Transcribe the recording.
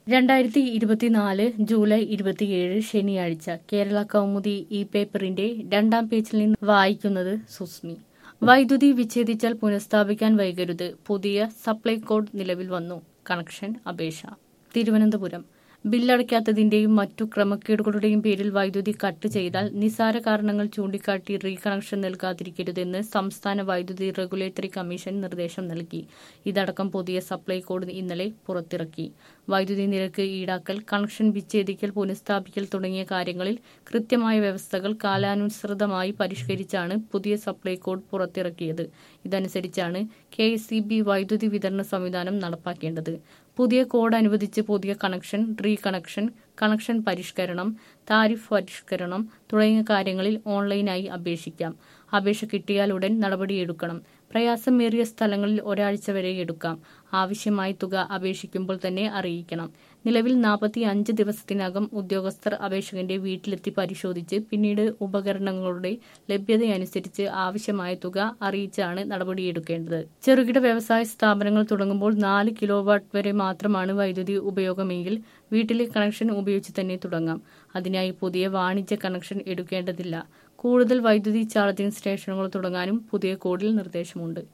രണ്ടായിരത്തി ഇരുപത്തിനാല് ജൂലൈ ഇരുപത്തിയേഴ് ശനിയാഴ്ച കേരള കൗമുദി ഈ പേപ്പറിന്റെ രണ്ടാം പേജിൽ നിന്ന് വായിക്കുന്നത് സുസ്മി വൈദ്യുതി വിച്ഛേദിച്ചാൽ പുനഃസ്ഥാപിക്കാൻ വൈകരുത് പുതിയ സപ്ലൈ കോഡ് നിലവിൽ വന്നു കണക്ഷൻ അപേക്ഷ തിരുവനന്തപുരം ബില്ലടയ്ക്കാത്തതിന്റെയും മറ്റു ക്രമക്കേടുകളുടെയും പേരിൽ വൈദ്യുതി കട്ട് ചെയ്താൽ നിസാര കാരണങ്ങൾ ചൂണ്ടിക്കാട്ടി റീ കണക്ഷൻ നൽകാതിരിക്കരുതെന്ന് സംസ്ഥാന വൈദ്യുതി റെഗുലേറ്ററി കമ്മീഷൻ നിർദ്ദേശം നൽകി ഇതടക്കം പുതിയ സപ്ലൈ കോഡ് ഇന്നലെ പുറത്തിറക്കി വൈദ്യുതി നിരക്ക് ഈടാക്കൽ കണക്ഷൻ വിച്ഛേദിക്കൽ പുനഃസ്ഥാപിക്കൽ തുടങ്ങിയ കാര്യങ്ങളിൽ കൃത്യമായ വ്യവസ്ഥകൾ കാലാനുസൃതമായി പരിഷ്കരിച്ചാണ് പുതിയ സപ്ലൈ കോഡ് പുറത്തിറക്കിയത് ഇതനുസരിച്ചാണ് കെ വൈദ്യുതി വിതരണ സംവിധാനം നടപ്പാക്കേണ്ടത് പുതിയ കോഡ് അനുവദിച്ച് പുതിയ കണക്ഷൻ റീ കണക്ഷൻ കണക്ഷൻ പരിഷ്കരണം താരിഫ് പരിഷ്കരണം തുടങ്ങിയ കാര്യങ്ങളിൽ ഓൺലൈനായി അപേക്ഷിക്കാം അപേക്ഷ കിട്ടിയാൽ ഉടൻ നടപടിയെടുക്കണം പ്രയാസമേറിയ സ്ഥലങ്ങളിൽ ഒരാഴ്ച വരെ എടുക്കാം ആവശ്യമായ തുക അപേക്ഷിക്കുമ്പോൾ തന്നെ അറിയിക്കണം നിലവിൽ നാൽപ്പത്തി അഞ്ച് ദിവസത്തിനകം ഉദ്യോഗസ്ഥർ അപേക്ഷകന്റെ വീട്ടിലെത്തി പരിശോധിച്ച് പിന്നീട് ഉപകരണങ്ങളുടെ ലഭ്യതയനുസരിച്ച് ആവശ്യമായ തുക അറിയിച്ചാണ് നടപടിയെടുക്കേണ്ടത് ചെറുകിട വ്യവസായ സ്ഥാപനങ്ങൾ തുടങ്ങുമ്പോൾ നാല് കിലോ വാട്ട് വരെ മാത്രമാണ് വൈദ്യുതി ഉപയോഗമെങ്കിൽ വീട്ടിലെ കണക്ഷൻ ഉപയോഗിച്ച് തന്നെ തുടങ്ങാം അതിനായി പുതിയ വാണിജ്യ കണക്ഷൻ എടുക്കേണ്ടതില്ല കൂടുതൽ വൈദ്യുതി ചാർജിംഗ് സ്റ്റേഷനുകൾ തുടങ്ങാനും പുതിയ കോഡിൽ നിർദ്ദേശമുണ്ട്